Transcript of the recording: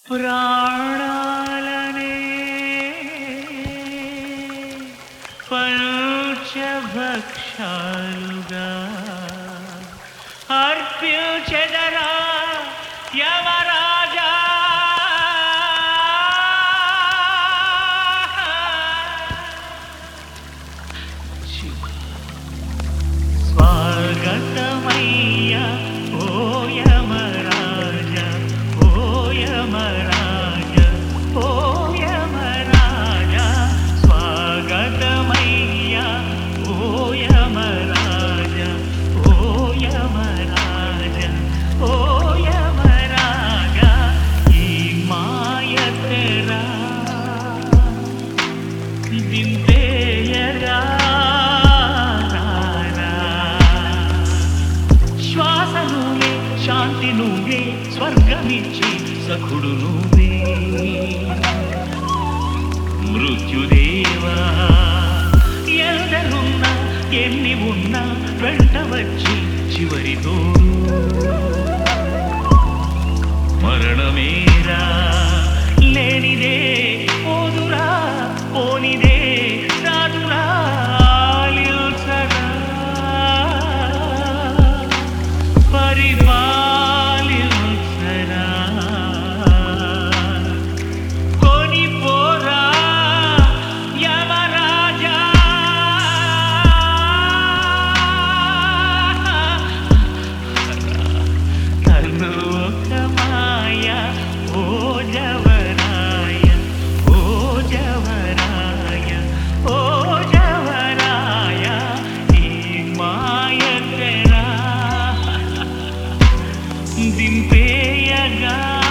ప్రాణాలనే పంచభక్షాలుగా అర్పించెదరా యమరాజా శివ స్వాగతమయ్య ఓ యమరాజ ఓ యమరాజ ఓ యమరాజ స్వాగతమయ్య ఓ యమరాజ ఓ యమరాజ ఓ యమరాజ ఈ మాయ తెరా దింపేయగా శ్వాస నువ్వే శాంతి నువ్వే స్వర్గమిచ్చి సఖుడు నువ్వే మృత్యుదేవా ఎందరున్నా ఎన్ని ఉన్నా వెంట వచ్చి చివరి తోడు మరణమేరా లేనిదే పోదురా పోనిదే రాదురా నిల్సరా పరిపాలించరా కొనిపోరా యమరాజా తను ఒక మాయ ఓ జవరాయ ఓ జవరాయ ఓ జవరాయ ఈ మాయ తెరా దింపేయగా